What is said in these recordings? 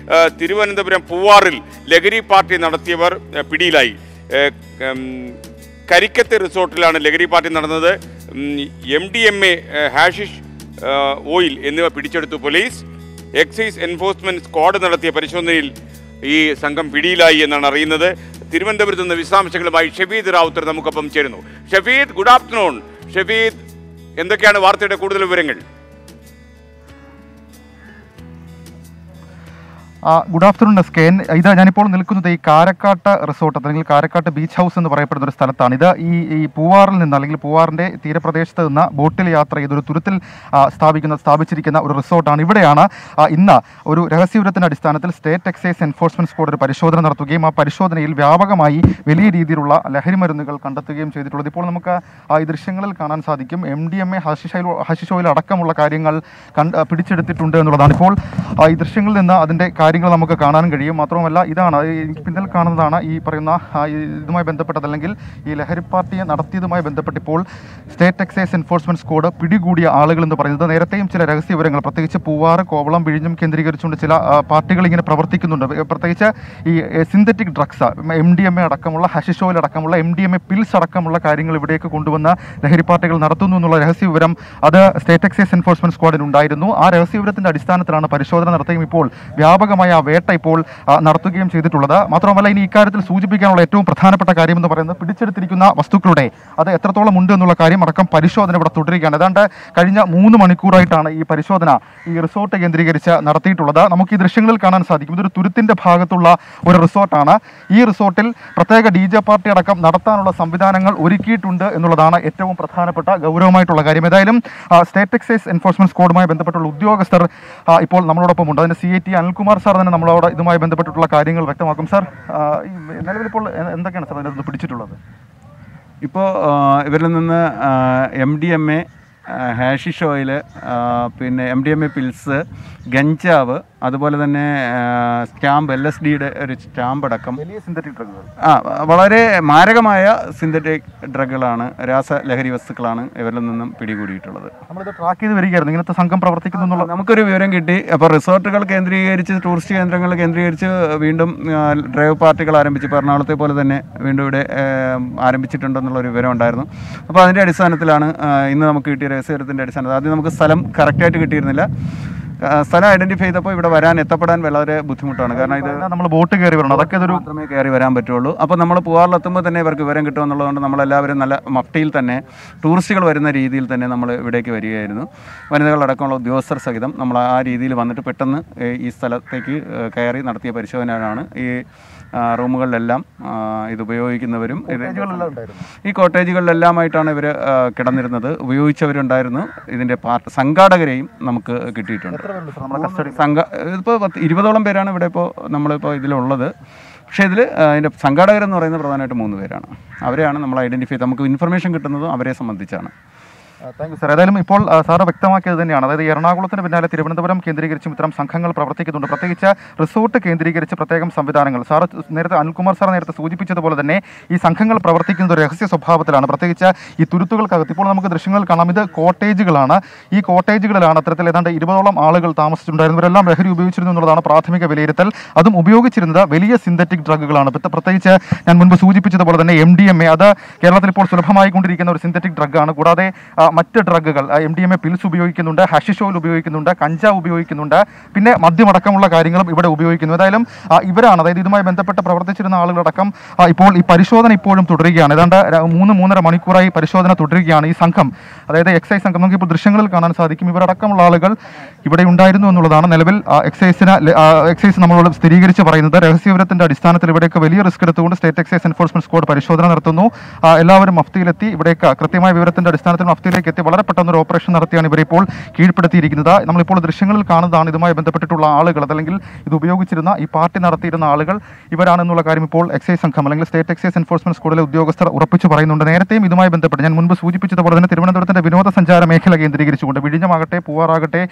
ആ, തിരുവനന്തപുരം പൂവാറിൽ ലഹരി പാർട്ടി നടത്തിയവർ ആ, പിടിയിലായി ഏ, ഉം, കരിക്കത്ത് റിസോർട്ടിലാണ് ലഹരി പാർട്ടി നടന്നത് M D M A hashish ആ, ഓയിൽ എന്നിവ പിടിച്ചെടുത്തു പോലീസ് എക്സൈസ് എൻഫോഴ്സ്മെന്റ് സ്ക്വാഡ് നടത്തിയ പരിശോധനയിൽ ഈ സംഘം പിടിയിലായി എന്നാണ് അറിയുന്നത് തിരുവനന്തപുരത്ത് നിന്ന് വിശദാംശങ്ങളുമായി ഷഫീദ് റാവുത്തർ നമുക്കൊപ്പം ചേരുന്നു ഷഫീദ് ഗുഡ് ആഫ്റ്റർനൂൺ ഷഫീദ് എന്തൊക്കെയാണ് വാർത്തയുടെ കൂടുതൽ വിവരങ്ങൾ ആ, ഗുഡ് ആഫ്റ്റർനൂൺ എസ്കേൻ ഇത് ഞാനിപ്പോൾ നിൽക്കുന്നത് ഈ കാരക്കാട്ട് റിസോർട്ട് അല്ലെങ്കിൽ കാരക്കാട്ട് ബീച്ച് ഹൗസ് എന്ന് പറയപ്പെടുന്ന ഒരു സ്ഥലത്താണ് ഇത് ഈ ഈ പൂവാറിൽ നിന്ന് അല്ലെങ്കിൽ പൂവാറിന്റെ തീരപ്രദേശത്ത് നിന്ന് ബോട്ടിൽ യാത്ര ചെയ്ത് ഒരു തുരുത്തിൽ ആ, സ്ഥാപിക്കുന്ന സ്ഥാപിച്ചിരിക്കുന്ന ഒരു റിസോർട്ടാണ് ഇവിടെയാണ് ആ, ഇന്ന് ഒരു രഹസ്യവിവരത്തിന്റെ അടിസ്ഥാനത്തിൽ സ്റ്റേറ്റ് എക്സൈസ് എൻഫോഴ്സ്മെന്റ് സ്ക്വാഡ് ഒരു പരിശോധന നടത്തുകയും ആ പരിശോധനയിൽ വ്യാപകമായി വലിയ രീതിയിലുള്ള ലഹരി മരുന്നുകൾ കണ്ടെത്തുകയും ചെയ്തിട്ടുള്ളത് ഇപ്പോൾ നമുക്ക് ആ, ഈ ദൃശ്യങ്ങളിൽ കാണാൻ സാധിക്കും M D M A hashish oil hashish oil അടക്കമുള്ള കാര്യങ്ങൾ കണ്ട് പിടിച്ചെടുത്തിട്ടുണ്ട് എന്നുള്ളതാണ് ഇപ്പോൾ ആ, ഈ ദൃശ്യങ്ങളിൽ നിന്ന് അതിൻ്റെ കാര്യങ്ങൾ നമുക്ക് കാണാൻ കഴിയും മാത്രവുമല്ല ഇതാണ് ഈ പിന്നിൽ കാണുന്നതാണ് ഈ പറയുന്ന ആ, ഈ ഇതുമായി ബന്ധപ്പെട്ടത് അല്ലെങ്കിൽ ഈ ലഹരി പാർട്ടിയെ നടത്തിയതുമായി ബന്ധപ്പെട്ട് ഇപ്പോൾ സ്റ്റേറ്റ് എക്സൈസ് എൻഫോഴ്സ്മെന്റ് സ്ക്വാഡ് പിടികൂടിയ ആളുകൾ എന്ന് പറയുന്നത് നേരത്തെയും ചില രഹസ്യ വിവരങ്ങൾ പ്രത്യേകിച്ച് പൂവാറ് കോവളം വിഴിഞ്ഞം കേന്ദ്രീകരിച്ചുകൊണ്ട് ചില ആ, പാർട്ടികൾ ഇങ്ങനെ പ്രവർത്തിക്കുന്നുണ്ട് ഏ, പ്രത്യേകിച്ച് ഈ synthetic drugs M D M A അടക്കമുള്ള ഹഷിഷോയിൽ അടക്കമുള്ള M D M A pills അടക്കമുള്ള കാര്യങ്ങൾ ഇവിടേക്ക് കൊണ്ടുവന്ന് ലഹരി പാർട്ടികൾ നടത്തുന്നു എന്നുള്ള രഹസ്യ വിവരം അത് സ്റ്റേറ്റ് എക്സൈസ് എൻഫോഴ്സ്മെന്റ് സ്ക്വാഡിന് ഉണ്ടായിരുന്നു ആ രഹസ്യ വിവരത്തിന്റെ അടിസ്ഥാനത്തിലാണ് പരിശോധന നടത്തുകയും ഇപ്പോൾ വ്യാപകമായ ആ വേട്ട ഇപ്പോൾ ആ, നടത്തുകയും ചെയ്തിട്ടുള്ളത് മാത്രമല്ല ഇനി ഇക്കാര്യത്തിൽ സൂചിപ്പിക്കാനുള്ള ഏറ്റവും പ്രധാനപ്പെട്ട കാര്യം എന്ന് പറയുന്നത് പിടിച്ചെടുത്തിരിക്കുന്ന വസ്തുക്കളുടെ അത് എത്രത്തോളം ഉണ്ട് എന്നുള്ള കാര്യം അടക്കം പരിശോധന ഇവിടെ തുടരുകയാണ് ഏതാണ്ട് കഴിഞ്ഞ മൂന്ന് മണിക്കൂറായിട്ടാണ് ഈ പരിശോധന ഈ റിസോർട്ട് കേന്ദ്രീകരിച്ച് നടത്തിയിട്ടുള്ളത് നമുക്ക് ഈ ദൃശ്യങ്ങളിൽ കാണാൻ സാധിക്കും ഇതൊരു തുരുത്തിന്റെ ഭാഗത്തുള്ള ഒരു റിസോർട്ടാണ് ഈ റിസോർട്ടിൽ പ്രത്യേക ഡി ജെ പാർട്ടി അടക്കം നടത്താനുള്ള സംവിധാനങ്ങൾ ഒരുക്കിയിട്ടുണ്ട് എന്നുള്ളതാണ് ഏറ്റവും പ്രധാനപ്പെട്ട ഗൗരവമായിട്ടുള്ള കാര്യം ഏതായാലും ആ, സ്റ്റേറ്റ് എക്സൈസ് എൻഫോഴ്സ്മെന്റ് സ്ക്വാഡുമായി ബന്ധപ്പെട്ടുള്ള ഉദ്യോഗസ്ഥർ ആ, ഇപ്പോൾ നമ്മളോടൊപ്പം ഉണ്ട് അതിന് C I T Anilkumar sir തന്നെ നമ്മളോട് ഇതുമായി ബന്ധപ്പെട്ടിട്ടുള്ള കാര്യങ്ങൾ വ്യക്തമാക്കും സാർ ആ, ഈ നിലവിലിപ്പോൾ എ- എന്തൊക്കെയാണ് സാർ അതിനകത്ത് പിടിച്ചിട്ടുള്ളത് ഇപ്പോൾ ഇവരിൽ നിന്ന് M D M A hashish oil പിന്നെ M D M A pills ഗഞ്ചാവ് അതുപോലെ തന്നെ സ്റ്റാമ്പ് എൽ എസ് ഡിയുടെ ഒരു സ്റ്റാമ്പ് അടക്കം വലിയ സിന്തറ്റിക് ഡ്രഗുകൾ ആ വളരെ മാരകമായ സിന്തറ്റിക് ഡ്രഗുകളാണ് രാസലഹരി വസ്തുക്കളാണ് ഇവരിൽ നിന്നും പിടികൂടിയിട്ടുള്ളത് നമ്മളിത് ട്രാക്ക് ചെയ്ത് വരികയായിരുന്നു ഇങ്ങനത്തെ സംഘം പ്രവർത്തിക്കുന്നു എന്നുള്ള നമുക്കൊരു വിവരം കിട്ടി അപ്പോൾ റിസോർട്ടുകൾ കേന്ദ്രീകരിച്ച് ടൂറിസ്റ്റ് കേന്ദ്രങ്ങൾ കേന്ദ്രീകരിച്ച് വീണ്ടും ആ, ഡ്രൈവ് പാർട്ടികൾ ആരംഭിച്ചു ഇപ്പോൾ എറണാകുളത്തെ പോലെ തന്നെ വീണ്ടും ഇവിടെ ആ, ആരംഭിച്ചിട്ടുണ്ടെന്നുള്ളൊരു വിവരം ഉണ്ടായിരുന്നു അപ്പോൾ അതിൻ്റെ അടിസ്ഥാനത്തിലാണ് ആ, ഇന്ന് നമുക്ക് കിട്ടിയ രഹസ്യത്തിൻ്റെ അടിസ്ഥാനത്തിൽ ആദ്യം നമുക്ക് സ്ഥലം കറക്റ്റായിട്ട് കിട്ടിയിരുന്നില്ല ആ, സ്ഥലം ഐഡൻറ്റിഫൈ ചെയ്തപ്പോൾ ഇവിടെ വരാൻ എത്തപ്പെടാൻ വളരെ ബുദ്ധിമുട്ടാണ് കാരണം ഇത് നമ്മൾ ബോട്ട് കയറി വരണം അതൊക്കെ ഇതൊരു മാത്രമേ കയറി വരാൻ പറ്റുള്ളൂ അപ്പോൾ നമ്മൾ പൂവാറിലെത്തുമ്പോൾ തന്നെ ഇവർക്ക് വിവരം കിട്ടുമെന്നുള്ളതുകൊണ്ട് നമ്മളെല്ലാവരും നല്ല മഫ്റ്റിയിൽ തന്നെ ടൂറിസ്റ്റുകൾ വരുന്ന രീതിയിൽ തന്നെ നമ്മൾ ഇവിടേക്ക് വരികയായിരുന്നു വനിതകളടക്കമുള്ള ഉദ്യോഗസ്ഥർ സഹിതം നമ്മൾ ആ രീതിയിൽ വന്നിട്ട് പെട്ടെന്ന് ഏ, ഈ സ്ഥലത്തേക്ക് ഏ, കയറി നടത്തിയ പരിശോധനയാണ് ഈ ആ, റൂമുകളിലെല്ലാം ആ, ഇത് ഉപയോഗിക്കുന്നവരും ഇത് ഈ കോട്ടേജുകളിലെല്ലാമായിട്ടാണ് ഇവർ കിടന്നിരുന്നത് ഉപയോഗിച്ചവരുണ്ടായിരുന്നു ഇതിൻ്റെ പാർട്ട് സംഘാടകരെയും നമുക്ക് കിട്ടിയിട്ടുണ്ട് നമ്മുടെ കസ്റ്റഡി സംഘ ഇപ്പോൾ പത്ത് ഇരുപതോളം പേരാണ് ഇവിടെ ഇപ്പോൾ നമ്മളിപ്പോൾ ഇതിലുള്ളത് പക്ഷേ ഇതിൽ അതിൻ്റെ സംഘാടകരെന്ന് പറയുന്നത് പ്രധാനമായിട്ട് മൂന്ന് പേരാണ് അവരെയാണ് നമ്മൾ ഐഡൻറ്റിഫൈ ചെയ്ത് നമുക്ക് ഇൻഫർമേഷൻ കിട്ടുന്നതും അവരെ സംബന്ധിച്ചാണ് താങ്ക് യു സാർ ഏതായാലും ഇപ്പോൾ ആ, സാറ് വ്യക്തമാക്കിയത് തന്നെയാണ് അതായത് ഈ എറണാകുളത്തിന് പിന്നാലെ തിരുവനന്തപുരം കേന്ദ്രീകരിച്ചും ഇത്തരം സംഘങ്ങൾ പ്രവർത്തിക്കുന്നുണ്ട് പ്രത്യേകിച്ച് റിസോർട്ട് കേന്ദ്രീകരിച്ച് പ്രത്യേകം സംവിധാനങ്ങൾ സാർ നേരത്തെ അനിൽകുമാർ സാർ നേരത്തെ സൂചിപ്പിച്ചതുപോലെ തന്നെ ഈ സംഘങ്ങൾ പ്രവർത്തിക്കുന്നത് ഒരു രഹസ്യ സ്വഭാവത്തിലാണ് പ്രത്യേകിച്ച് ഈ തുരുത്തുകൾക്കകത്ത് ഇപ്പോൾ നമുക്ക് ദൃശ്യങ്ങൾ കാണാം ഇത് കോട്ടേജുകളാണ് ഈ കോട്ടേജുകളിലാണ് അത്തരത്തിൽ ഏതാണ്ട് ഇരുപതോളം ആളുകൾ താമസിച്ചിട്ടുണ്ടായിരുന്നവരെല്ലാം ലഹരി ഉപയോഗിച്ചിരുന്നു എന്നുള്ളതാണ് പ്രാഥമിക വിലയിരുത്തൽ അതും ഉപയോഗിച്ചിരുന്നത് വലിയ സിന്തറ്റിക് ഡ്രഗുകളാണ് പ്രത്യേക- പ്രത്യേകിച്ച് ഞാൻ മുൻപ് സൂചിപ്പിച്ചതുപോലെ തന്നെ എം ഡി എം എ അത് കേരളത്തിൽ ഇപ്പോൾ സുലഭമായിക്കൊണ്ടിരിക്കുന്ന ഒരു സിന്തറ്റിക് ഡ്രഗാണ് കൂടാതെ ആ, മറ്റ് ഡ്രഗുകൾ M D M A pills ഉപയോഗിക്കുന്നുണ്ട് ഹാഷിഷ് ഓയിൽ ഉപയോഗിക്കുന്നുണ്ട് കഞ്ചാവ് ഉപയോഗിക്കുന്നുണ്ട് പിന്നെ മദ്യമടക്കമുള്ള കാര്യങ്ങളും ഇവിടെ ഉപയോഗിക്കുന്നു ഏതായാലും ആ, ഇവരാണ് അതായത് ഇതുമായി ബന്ധപ്പെട്ട് പ്രവർത്തിച്ചിരുന്ന ആളുകളടക്കം ആ, ഇപ്പോൾ ഈ പരിശോധന ഇപ്പോഴും തുടരുകയാണ് ഏതാണ്ട് ര- മൂന്ന് മൂന്നര മണിക്കൂറായി പരിശോധന തുടരുകയാണ് ഈ സംഘം അതായത് എക്സൈസ് സംഘം നമുക്ക് ഇപ്പോൾ ദൃശ്യങ്ങളിൽ കാണാൻ സാധിക്കും ഇവരടക്കമുള്ള ആളുകൾ ഇവിടെ ഉണ്ടായിരുന്നു എന്നുള്ളതാണ് നിലവിൽ ആ, എക്സൈസിന് ല- ആ, എക്സൈസ് നമ്മളോട് സ്ഥിരീകരിച്ച് പറയുന്നത് രഹസ്യവിവരത്തിന്റെ അടിസ്ഥാനത്തിൽ ഇവിടേക്ക് വലിയ റിസ്ക് എടുത്തുകൊണ്ട് സ്റ്റേറ്റ് എക്സൈസ് എൻഫോഴ്സ്മെന്റ് സ്ക്വാഡ് പരിശോധന നടത്തുന്നു ആ, എല്ലാവരും മഫ്തിയിലെത്തി ഇവിടേക്ക് കൃത്യമായ വിവരത്തിന്റെ അടിസ്ഥാനത്തിൽ മഫ്തിയിലേക്ക് എത്തി വളരെ പെട്ടെന്ന് ഒരു ഓപ്പറേഷൻ നടത്തിയാണ് ഇവരെ ഇപ്പോൾ കീഴ്പ്പെടുത്തിയിരിക്കുന്നത് നമ്മളിപ്പോൾ ദൃശ്യങ്ങളിൽ കാണുന്നതാണ് ഇതുമായി ബന്ധപ്പെട്ടിട്ടുള്ള ആളുകൾ അതല്ലെങ്കിൽ ഇത് ഉപയോഗിച്ചിരുന്ന ഈ പാർട്ടി നടത്തിയിരുന്ന ആളുകൾ ഇവരാണെന്നുള്ള കാര്യം ഇപ്പോൾ എക്സൈസ് സംഘം അല്ലെങ്കിൽ സ്റ്റേറ്റ് എക്സൈസ് എൻഫോഴ്സ്മെന്റ് സ്ക്വാഡിലെ ഉദ്യോഗസ്ഥർ ഉറപ്പിച്ചു പറയുന്നുണ്ട് നേരത്തെയും ഇതുമായി ബന്ധപ്പെട്ട് ഞാൻ മുൻപ് സൂചിപ്പിച്ചതുപോലെ തന്നെ തിരുവനന്തപുരത്തിന്റെ വിനോദസഞ്ചാര മേഖല കേന്ദ്രീകരിച്ചുകൊണ്ട് വിഴിഞ്ഞമാകട്ടെ പൂവാറാകട്ടെ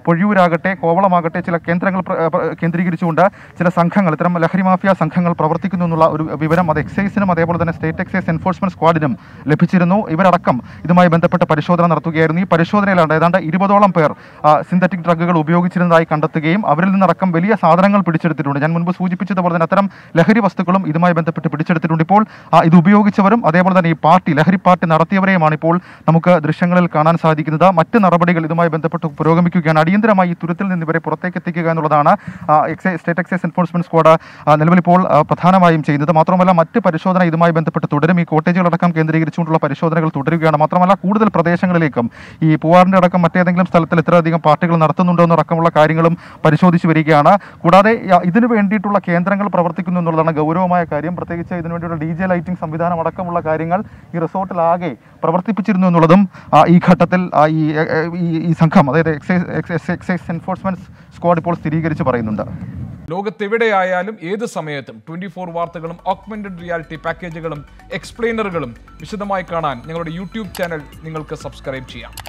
പൊഴിയൂരാകട്ടെ കോവളമാകട്ടെ ചില കേന്ദ്രങ്ങൾ പ്ര- പ്ര- കേന്ദ്രീകരിച്ചുകൊണ്ട് ചില സംഘങ്ങൾ ഇത്തരം ലഹരി മാഫിയ സംഘങ്ങൾ പ്രവർത്തിക്കുന്നു എന്നുള്ള ഒരു വിവരം അത് എക്സൈസിനും അതേപോലെ തന്നെ സ്റ്റേറ്റ് എക്സൈസ് എൻഫോഴ്സ്മെന്റ് സ്ക്വാഡിനും ലഭിച്ചിരുന്നു ഇവരടക്കം ഇതുമായി ബന്ധപ്പെട്ട് പരിശോധന നടത്തുകയായിരുന്നു ഈ പരിശോധനയിലാണ് ഏതാണ്ട് ഇരുപതോളം പേർ സിന്തറ്റിക് ഡ്രഗുകൾ ഉപയോഗിച്ചിരുന്നതായി കണ്ടെത്തുകയും അവരിൽ നിന്നടക്കം വലിയ സാധനങ്ങൾ പിടിച്ചെടുത്തിട്ടുണ്ട് ഞാൻ മുൻപ് സൂചിപ്പിച്ചതുപോലെ തന്നെ അത്തരം ലഹരി വസ്തുക്കളും ഇതുമായി ബന്ധപ്പെട്ട് പിടിച്ചെടുത്തിട്ടുണ്ട് ഇപ്പോൾ ആ, ഇത് ഉപയോഗിച്ചവരും അതേപോലെ തന്നെ ഈ പാർട്ടി ലഹരി പാർട്ടി നടത്തിയവരെയുമാണ് ഇപ്പോൾ നമുക്ക് ദൃശ്യങ്ങളിൽ കാണാൻ സാധിക്കുന്നത് മറ്റ് നടപടികൾ ഇതുമായി ബന്ധപ്പെട്ട് പുരോഗമിക്കുകയാണ് അടിയന്തരമായി ഈ തുരത്തിൽ നിന്ന് ഇവരെ പുറത്തേക്ക് എത്തിക്കുക എന്നുള്ളതാണ് ആ, excise state excise enforcement squad ആ, നിലവിൽ ഇപ്പോൾ ആ, പ്രധാനമായും ചെയ്യുന്നത് മാത്രമല്ല മറ്റ് പരിശോധന ഇതുമായി ബന്ധപ്പെട്ട് തുടരും ഈ കോട്ടേജുകളടക്കം കേന്ദ്രീകരിച്ചുകൊണ്ടുള്ള പരിശോധനകൾ തുടരുകയാണ് മാത്രമല്ല കൂടുതൽ പ്രദേശങ്ങളിലേക്കും ഈ പൂവാറിന്റെ അടക്കം മറ്റേതെങ്കിലും സ്ഥലത്തിൽ ഇത്രയധികം പാർട്ടികൾ നടത്തുന്നുണ്ടോ എന്നടക്കമുള്ള കാര്യങ്ങളും പരിശോധിച്ചു വരികയാണ് കൂടാതെ ആ, ഇതിനു വേണ്ടിയിട്ടുള്ള കേന്ദ്രങ്ങൾ പ്രവർത്തിക്കുന്നു എന്നുള്ളതാണ് ഗൗരവമായ കാര്യം പ്രത്യേകിച്ച് ഇതിനു വേണ്ടിയുള്ള ഡി ജെ ലൈറ്റിംഗ് സംവിധാനം അടക്കമുള്ള കാര്യങ്ങൾ ഈ റിസോർട്ടിലാകെ പ്രവർത്തിപ്പിച്ചിരുന്നു എന്നുള്ളതും ആ, ഈ ഘട്ടത്തിൽ ആ, ഈ എ- എ- ഈ- ഈ സംഘം അതായത് excise excise excise enforcement squad ഇപ്പോൾ സ്ഥിരീകരിച്ച് പറയുന്നുണ്ട് ലോകത്തെവിടെയായാലും ഏത് സമയത്തും ട്വന്റി ഫോർ വാർത്തകളും ഓഗ്മെന്റഡ് റിയാലിറ്റി പാക്കേജുകളും എക്സ്പ്ലെയിനറുകളും വിശദമായി കാണാൻ ഞങ്ങളുടെ യൂട്യൂബ് ചാനൽ നിങ്ങൾക്ക് സബ്സ്ക്രൈബ് ചെയ്യാം